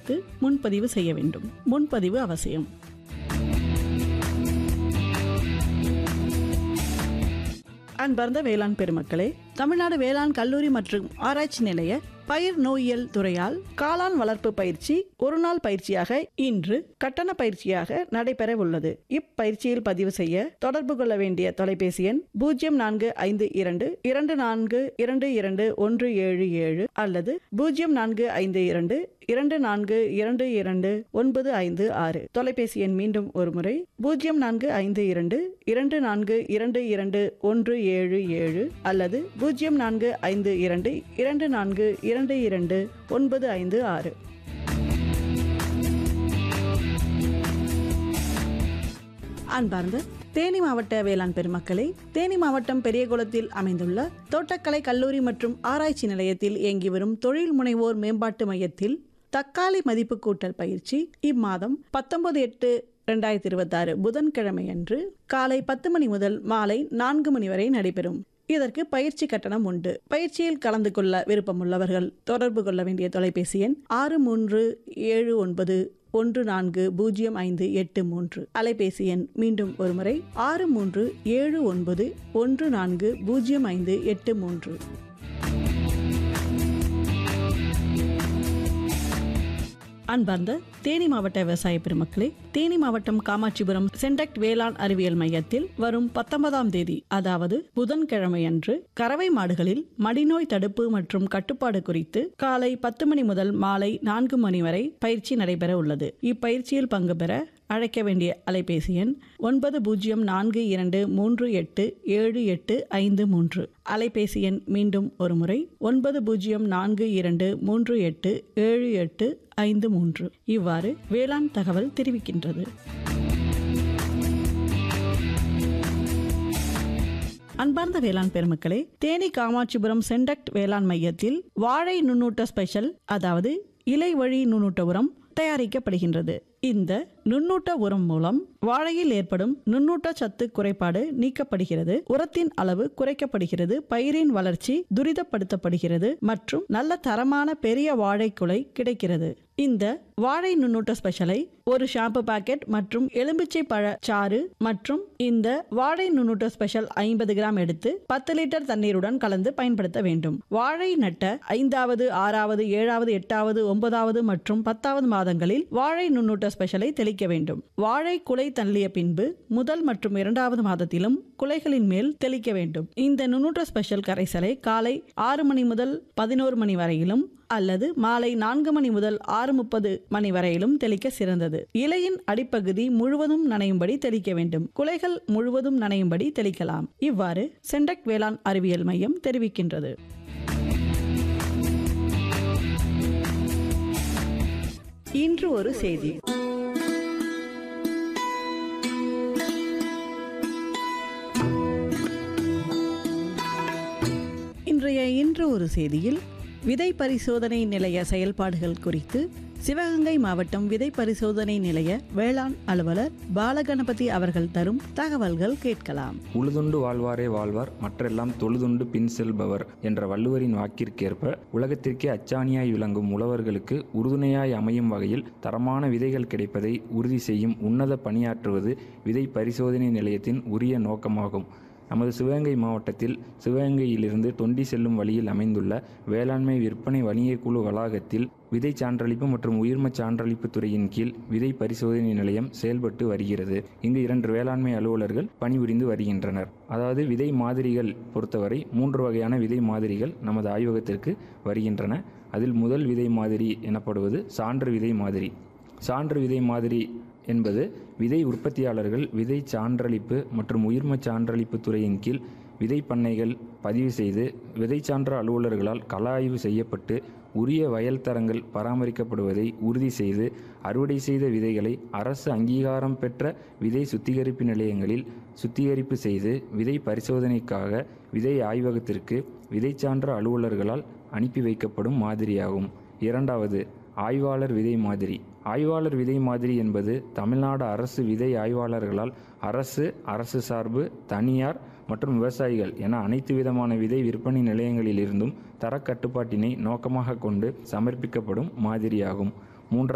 பார்த்து முன்பதிவு செய்ய வேண்டும் முன்பதிவு அவசியம் அன்பார்ந்த வேளாண் பெருமக்களே தமிழ்நாடு வேளாண் கல்லூரி மற்றும் ஆராய்ச்சி நிலைய பயிர் நோயியல் துறையால் காளான் வளர்ப்பு பயிற்சி ஒரு நாள் பயிற்சியாக இன்று கட்டண பயிற்சியாக நடைபெற உள்ளது இப்பயிற்சியில் பதிவு செய்ய தொடர்பு கொள்ள வேண்டிய தொலைபேசி எண் பூஜ்ஜியம் நான்கு ஐந்து இரண்டு இரண்டு நான்கு இரண்டு இரண்டு ஒன்று ஏழு ஏழு அல்லது பூஜ்ஜியம் நான்கு ஐந்து இரண்டு இரண்டு நான்கு இரண்டு இரண்டு ஒன்பது ஐந்து ஆறு தொலைபேசி எண் மீண்டும் ஒருமுறை பூஜ்ஜியம் நான்கு ஐந்து இரண்டு இரண்டு நான்கு இரண்டு இரண்டு ஒன்று ஏழு ஏழு அல்லது பூஜ்ஜியம் நான்கு ஐந்து இரண்டு இரண்டு நான்கு இரண்டு இரண்டு ஒன்பது ஐந்து ஆறு அன்பார்ந்த தேனி மாவட்ட வேளாண் பெருமக்களே தேனி மாவட்டம் பெரியகுளத்தில் அமைந்துள்ள தோட்டக்கலை கல்லூரி மற்றும் ஆராய்ச்சி நிலையத்தில் இயங்கி வரும் தொழில் முனைவோர் மேம்பாட்டு மையத்தில் தக்காளி மதிப்பு கூட்டல் பயிற்சி இம்மாதம் பத்தொன்பது எட்டு ரெண்டாயிரத்தி இருபத்தாறு புதன்கிழமை அன்று காலை பத்து மணி முதல் மாலை நான்கு மணி வரை நடைபெறும் இதற்கு பயிற்சி கட்டணம் உண்டு பயிற்சியில் கலந்து கொள்ள விருப்பமுள்ளவர்கள் தொடர்பு கொள்ள வேண்டிய தொலைபேசி எண் ஆறு மூன்று ஏழு ஒன்பது ஒன்று நான்கு பூஜ்ஜியம் ஐந்து எட்டு மூன்று அலைபேசி எண் மீண்டும் ஒருமுறை ஆறு மூன்று ஏழு ஒன்பது ஒன்று நான்கு பூஜ்ஜியம் ஐந்து எட்டு மூன்று அன்பார்ந்த தேனி மாவட்ட விவசாய பெருமக்களே தேனி மாவட்டம் காமாட்சிபுரம் சென்டக்ட் வேளாண் அறிவியல் மையத்தில் வரும் பத்தொன்பதாம் தேதி அதாவது புதன்கிழமை அன்று கறவை மாடுகளில் மடிநோய் தடுப்பு மற்றும் கட்டுப்பாடு குறித்து காலை பத்து மணி முதல் மாலை நான்கு மணி வரை பயிற்சி நடைபெற உள்ளது இப்பயிற்சியில் பங்கு பெற அழைக்க வேண்டிய அலைபேசி எண் ஒன்பது பூஜ்ஜியம் நான்கு இரண்டு மூன்று எட்டு ஏழு எட்டு ஐந்து மூன்று அலைபேசி எண் மீண்டும் ஒருமுறை ஒன்பது பூஜ்ஜியம் நான்கு இரண்டு மூன்று எட்டு ஏழு எட்டு ஐந்து மூன்று இவ்வாறு வேளாண் தகவல் தெரிவிக்கின்றது அன்பார்ந்த வேளாண் பெருமக்களே தேனி காமாட்சிபுரம் சென்டக்ட் வேளாண் மையத்தில் வாழை நுண்ணூட்ட ஸ்பெஷல் அதாவது இலை வழி நுண்ணூட்ட உரம் தயாரிக்கப்படுகின்றது இந்த நுண்ணூட்ட உரம் மூலம் வாழையில் ஏற்படும் நுண்ணூட்ட சத்து குறைபாடு நீக்கப்படுகிறது உரத்தின் அளவு குறைக்கப்படுகிறது பயிரின் வளர்ச்சி துரிதப்படுத்தப்படுகிறது மற்றும் நல்ல தரமான பெரிய வாழைக்குலை கிடைக்கிறது இந்த வாழை நுண்ணூட்ட ஸ்பெஷலை ஒரு ஷாம்பு பாக்கெட் மற்றும் எலும்பிச்சை பழ சாறு மற்றும் இந்த வாழை நுண்ணூட்ட ஸ்பெஷல் ஐம்பது கிராம் எடுத்து பத்து லிட்டர் தண்ணீருடன் கலந்து பயன்படுத்த வேண்டும் வாழை நட்ட ஐந்தாவது ஆறாவது ஏழாவது எட்டாவது ஒன்பதாவது மற்றும் பத்தாவது மாதங்களில் வாழை நுண்ணூட்ட ஸ்பெஷலை தெளிக்க வேண்டும் வாழை குலை தள்ளிய பின்பு முதல் மற்றும் இரண்டாவது மாதத்திலும் குலைகளின் மேல் தெளிக்க வேண்டும் இந்த நுண்ணூட்ட ஸ்பெஷல் கரைசலை காலை ஆறு மணி முதல் பதினோரு மணி வரையிலும் அல்லது மாலை நான்கு மணி முதல் ஆறு முப்பது மணி வரையிலும் தெளிக்க சிறந்தது இலையின் அடிப்பகுதி முழுவதும் நனையும்படி தெளிக்க வேண்டும் குலைகள் முழுவதும் நனையும்படி தெளிக்கலாம் இவ்வாறு சென்டக் வேளாண் அறிவியல் மையம் தெரிவிக்கின்றது இன்று ஒரு செய்தி இன்றைய இன்று ஒரு செய்தியில் விதை பரிசோதனை நிலைய செயல்பாடுகள் குறித்து சிவகங்கை மாவட்டம் விதை பரிசோதனை நிலைய வேளாண் அலுவலர் பாலகணபதி அவர்கள் தரும் தகவல்கள் கேட்கலாம் உழுதுண்டு வாழ்வாரே வாழ்வார் மற்றெல்லாம் தொழுதுண்டு பின் செல்பவர் என்ற வள்ளுவரின் வாக்கிற்கேற்ப உலகத்திற்கே அச்சாணியாய் விளங்கும் உழவர்களுக்கு உறுதுணையாய் அமையும் வகையில் தரமான விதைகள் கிடைப்பதை உறுதி செய்யும் உன்னத பணியாற்றுவது விதை பரிசோதனை நிலையத்தின் உரிய நோக்கமாகும் நமது சிவகங்கை மாவட்டத்தில் சிவகங்கையிலிருந்து தொண்டி செல்லும் வழியில் அமைந்துள்ள வேளாண்மை விற்பனை வணிகக் குழு வளாகத்தில் விதை சான்றளிப்பு மற்றும் உயிர்மச் சான்றளிப்பு துறையின் கீழ் விதை பரிசோதனை நிலையம் செயல்பட்டு வருகிறது இங்கு இரண்டு வேளாண்மை அலுவலர்கள் பணிபுரிந்து வருகின்றனர் அதாவது விதை மாதிரிகள் பொறுத்தவரை மூன்று வகையான விதை மாதிரிகள் நமது ஆய்வகத்திற்கு வருகின்றன அதில் முதல் விதை மாதிரி எனப்படுவது சான்று விதை மாதிரி சான்று விதை மாதிரி என்பது விதை உற்பத்தியாளர்கள் விதை சான்றளிப்பு மற்றும் உயிர்மச் சான்றளிப்பு துறையின் கீழ் விதை பண்ணைகள் பதிவு செய்து விதை சான்ற அலுவலர்களால் கள ஆய்வு செய்யப்பட்டு உரிய வயல் தரங்கள் பராமரிக்கப்படுவதை உறுதி செய்து அறுவடை செய்த விதைகளை அரசு அங்கீகாரம் பெற்ற விதை சுத்திகரிப்பு நிலையங்களில் சுத்திகரிப்பு செய்து விதை பரிசோதனைக்காக விதை ஆய்வகத்திற்கு விதை சான்ற அலுவலர்களால் அனுப்பி வைக்கப்படும் மாதிரியாகும் இரண்டாவது ஆய்வாளர் விதை மாதிரி ஆய்வாளர் விதை மாதிரி என்பது தமிழ்நாடு அரசு விதை ஆய்வாளர்களால் அரசு அரசு சார்பு தனியார் மற்றும் விவசாயிகள் என அனைத்து விதமான விதை விற்பனை நிலையங்களிலிருந்தும் தரக்கட்டுப்பாட்டினை நோக்கமாக கொண்டு சமர்ப்பிக்கப்படும் மாதிரியாகும் மூன்றாவது